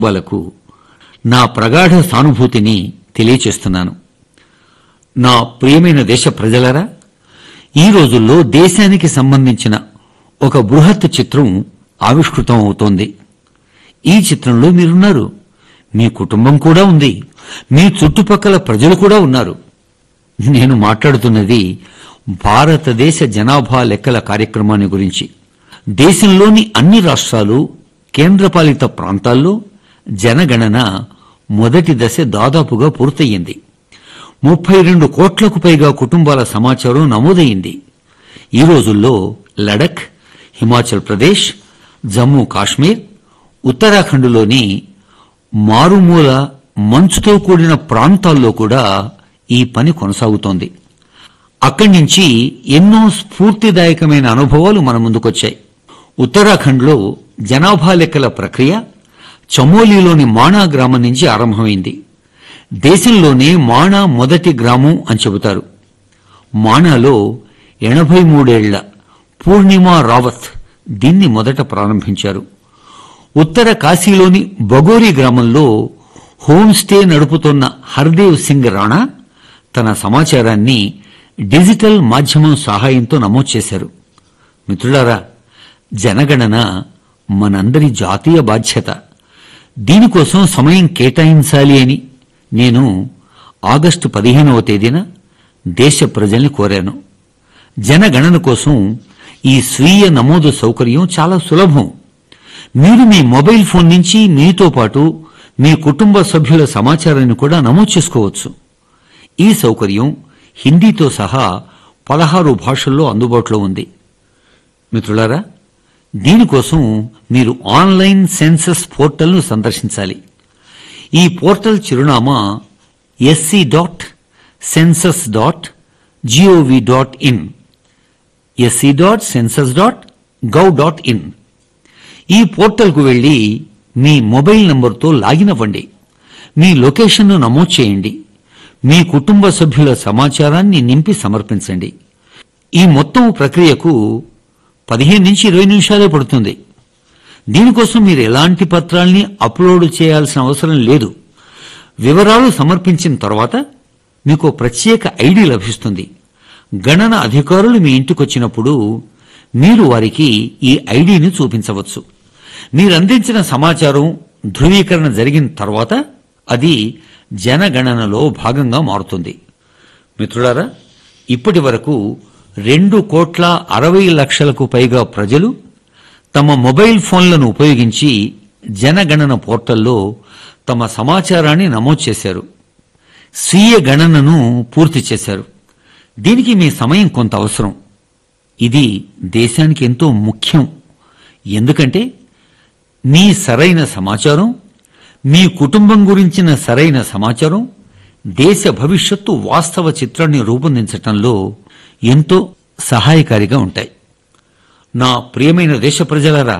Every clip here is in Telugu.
వాళ్ళకు నా ప్రగాఢ సానుభూతిని తెలియచేస్తున్నాను నా ప్రియమైన దేశ ప్రజలరా ఈ రోజుల్లో దేశానికి సంబంధించిన ఒక బృహత్ చిత్రం ఆవిష్కృతం అవుతోంది ఈ చిత్రంలో మీరున్నారు మీ కుటుంబం కూడా ఉంది మీ చుట్టుపక్కల ప్రజలు కూడా ఉన్నారు నేను మాట్లాడుతున్నది భారతదేశ జనాభా లెక్కల కార్యక్రమాన్ని గురించి దేశంలోని అన్ని రాష్ట్రాలు కేంద్రపాలిత ప్రాంతాల్లో జనగణన మొదటి దశ దాదాపుగా పూర్తయింది ముప్పై రెండు కోట్లకు పైగా కుటుంబాల సమాచారం నమోదయింది ఈ రోజుల్లో లడఖ్ హిమాచల్ ప్రదేశ్ జమ్మూ కాశ్మీర్ ఉత్తరాఖండ్లోని మారుమూల మంచుతో కూడిన ప్రాంతాల్లో కూడా ఈ పని కొనసాగుతోంది అక్కడి నుంచి ఎన్నో స్ఫూర్తిదాయకమైన అనుభవాలు మన ముందుకొచ్చాయి ఉత్తరాఖండ్లో జనాభా లెక్కల ప్రక్రియ చమోలీలోని మాణా గ్రామం నుంచి ఆరంభమైంది దేశంలోనే మాణా మొదటి గ్రామం అని చెబుతారు మాణాలో ఎనభై మూడేళ్ల పూర్ణిమా రావత్ దీన్ని మొదట ప్రారంభించారు ఉత్తర కాశీలోని బగోరి గ్రామంలో హోమ్ స్టే నడుపుతున్న హర్దేవ్ సింగ్ రాణా తన సమాచారాన్ని డిజిటల్ మాధ్యమం సహాయంతో నమోదు చేశారు మిత్రులారా జనగణన మనందరి జాతీయ బాధ్యత దీనికోసం సమయం కేటాయించాలి అని నేను ఆగస్టు పదిహేనవ తేదీన దేశ ప్రజల్ని కోరాను జనగణన కోసం ఈ స్వీయ నమోదు సౌకర్యం చాలా సులభం మీరు మీ మొబైల్ ఫోన్ నుంచి మీతో పాటు మీ కుటుంబ సభ్యుల సమాచారాన్ని కూడా నమోదు చేసుకోవచ్చు ఈ సౌకర్యం హిందీతో సహా పదహారు భాషల్లో అందుబాటులో ఉంది మిత్రులారా దీనికోసం మీరు ఆన్లైన్ సెన్సస్ పోర్టల్ను సందర్శించాలి ఈ పోర్టల్ చిరునామా S C dot census dot G O V dot in S C dot census dot gov dot in ఈ పోర్టల్కు వెళ్ళి మీ మొబైల్ నంబర్తో లాగిన్ అవ్వండి మీ లొకేషన్ను నమోదు చేయండి మీ కుటుంబ సభ్యుల సమాచారాన్ని నింపి సమర్పించండి ఈ మొత్తం ప్రక్రియకు పదిహేను నుంచి ఇరవై నిమిషాలే పడుతుంది దీనికోసం మీరు ఎలాంటి పత్రాల్ని అప్లోడ్ చేయాల్సిన అవసరం లేదు వివరాలు సమర్పించిన తర్వాత మీకు ప్రత్యేక ఐడి లభిస్తుంది గణన అధికారులు మీ ఇంటికొచ్చినప్పుడు మీరు వారికి ఈ ఐడిని చూపించవచ్చు మీరు అందించిన సమాచారం ధృవీకరణ జరిగిన తర్వాత అది జనగణనలో భాగంగా మారుతుంది మిత్రులారా ఇప్పటి వరకు రెండు కోట్ల అరవై లక్షలకు పైగా ప్రజలు తమ మొబైల్ ఫోన్లను ఉపయోగించి జనగణన పోర్టల్లో తమ సమాచారాన్ని నమోదు చేశారు స్వీయ గణనను పూర్తి చేశారు దీనికి మీ సమయం కొంత అవసరం ఇది దేశానికి ఎంతో ముఖ్యం ఎందుకంటే మీ సరైన సమాచారం మీ కుటుంబం గురించిన సరైన సమాచారం దేశ భవిష్యత్తు వాస్తవ చిత్రాన్ని రూపొందించటంలో ఎంతో సహాయకారిగా ఉంటాయి నా ప్రియమైన దేశ ప్రజలరా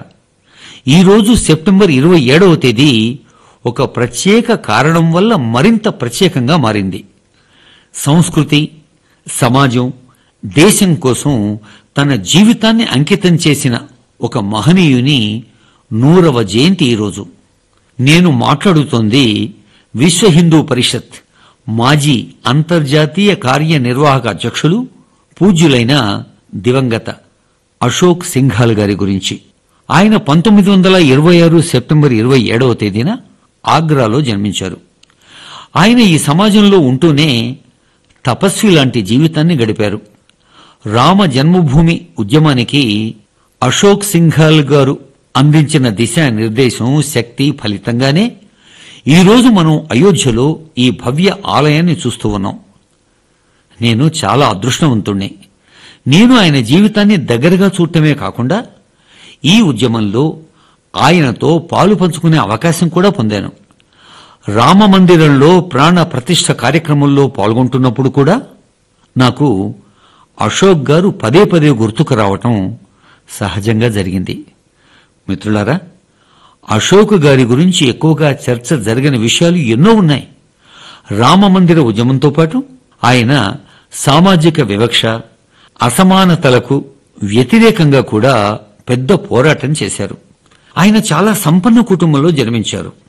ఈరోజు సెప్టెంబర్ ఇరవై ఏడవ తేదీ ఒక ప్రత్యేక కారణం వల్ల మరింత ప్రత్యేకంగా మారింది సంస్కృతి సమాజం దేశం కోసం తన జీవితాన్ని అంకితం చేసిన ఒక మహనీయుని నూరవ జయంతి ఈరోజు నేను మాట్లాడుతోంది విశ్వ హిందూ పరిషత్ మాజీ అంతర్జాతీయ కార్యనిర్వాహక అధ్యక్షులు పూజ్యులైన దివంగత అశోక్ సింఘాల్ గారి గురించి ఆయన పంతొమ్మిది వందల ఇరవై ఆరు సెప్టెంబర్ ఇరవై ఏడవ తేదీన ఆగ్రాలో జన్మించారు ఆయన ఈ సమాజంలో ఉంటూనే తపస్వి లాంటి జీవితాన్ని గడిపారు రామ జన్మభూమి ఉద్యమానికి అశోక్ సింఘాల్ గారు అందించిన దిశానిర్దేశం శక్తి ఫలితంగానే ఈరోజు మనం అయోధ్యలో ఈ భవ్య ఆలయాన్ని చూస్తూ ఉన్నాం నేను చాలా అదృష్టవంతుణ్ణి నేను ఆయన జీవితాన్ని దగ్గరగా చూడటమే కాకుండా ఈ ఉద్యమంలో ఆయనతో పాలు పంచుకునే అవకాశం కూడా పొందాను రామ మందిరంలో ప్రాణ ప్రతిష్ఠ కార్యక్రమంలో పాల్గొంటున్నప్పుడు కూడా నాకు అశోక్ గారు పదే పదే గుర్తుకు రావటం సహజంగా జరిగింది మిత్రులారా అశోక్ గారి గురించి ఎక్కువగా చర్చ జరిగిన విషయాలు ఎన్నో ఉన్నాయి రామ మందిర ఉద్యమంతో పాటు ఆయన సామాజిక వివక్ష అసమానతలకు వ్యతిరేకంగా కూడా పెద్ద పోరాటం చేశారు ఆయన చాలా సంపన్న కుటుంబంలో జన్మించారు